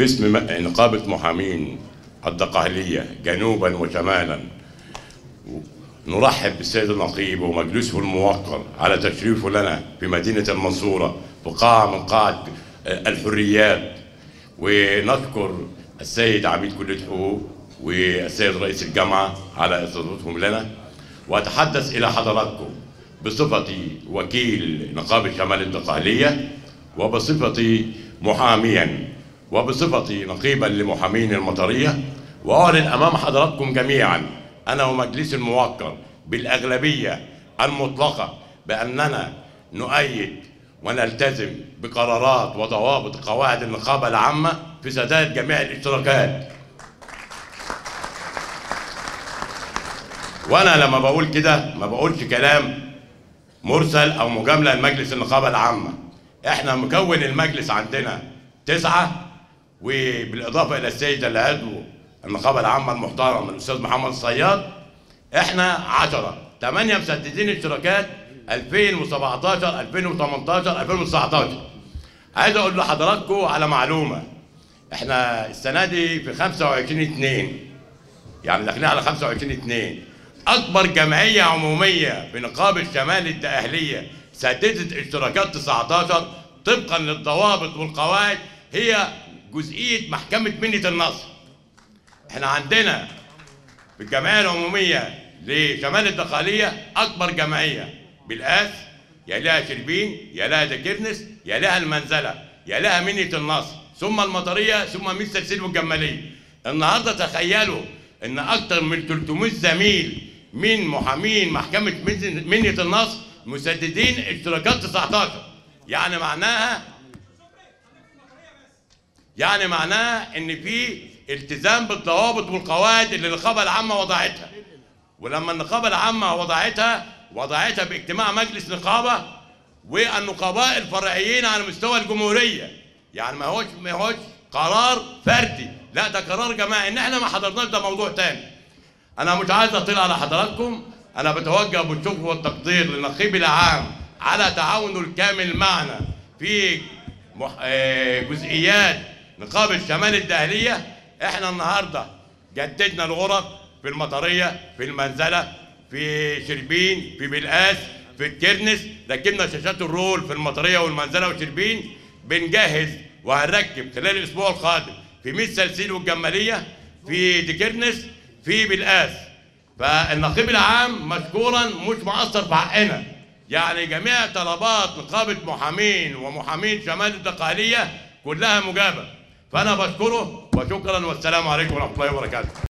باسم م- نقابة محامين الدقهلية جنوبا وشمالا نرحب بالسيد النقيب ومجلسه الموقر على تشريفه لنا في مدينة المنصورة في قاعة من قاعة الحريات ونشكر السيد عميد كلية حقوق والسيد رئيس الجامعة على استضافتهم لنا وأتحدث إلى حضراتكم بصفتي وكيل نقابة شمال الدقهلية وبصفتي محاميا وبصفتي نقيبا لمحامين المطرية وأعلن أمام حضراتكم جميعا أنا ومجلس الموقر بالأغلبية المطلقة بأننا نؤيد ونلتزم بقرارات وضوابط قواعد النقابة العامة في سداد جميع الاشتراكات وانا لما بقول كده ما بقولش كلام مرسل او مجامله لمجلس النقابه العامه احنا مكون المجلس عندنا تسعه وبالاضافه الى السيد العضو النقابه العامه المحترم الاستاذ محمد الصياد احنا 10 8 مسددين اشتراكات 2017 2018 2019 عايز اقول لحضراتكم على معلومه احنا السنه دي في 25 2 يعني داخلين على 25 2 اكبر جمعيه عموميه في نقابه شمال الدقهليه سددت اشتراكات 19 طبقا للضوابط والقواعد هي جزئيه محكمه منه النصر احنا عندنا في الجمعيه العموميه لشمال الدقهليه اكبر جمعيه بالاس يا لها شربين يا لها دكرنس يا لها المنزله يا لها منيه النصر ثم المطريه ثم ميس سلسل والجماليه النهارده تخيلوا ان اكتر من 300 زميل من محامين محكمه منيه النصر مسددين اشتراكات 19 يعني معناها يعني معناها ان في التزام بالضوابط والقواعد اللي النقابه العامه وضعتها ولما النقابه العامه وضعتها وضعتها باجتماع مجلس نقابه والنقباء الفرعيين على مستوى الجمهوريه يعني ما هوش ما هوش قرار فردي لا ده قرار جماعي ان احنا ما حضرناش ده موضوع تاني انا مش عايز اطيل على حضراتكم انا بتوجه بالشكر والتقدير للنقيب العام على تعاونه الكامل معنا في مح... آه، جزئيات نقابه شمال الدهليه احنا النهارده جددنا الغرف في المطريه في المنزله في شربين في بلقاس في الكرنس ركبنا شاشات الرول في المطريه والمنزله وشربين بنجهز وهنركب خلال الاسبوع القادم في ميس سلسيل والجماليه في ديكرنس في بلقاس فالنقيب العام مشكورا مش مقصر في حقنا يعني جميع طلبات نقابه محامين ومحامين شمال الدقهليه كلها مجابه فانا بشكره وشكرا والسلام عليكم ورحمه الله وبركاته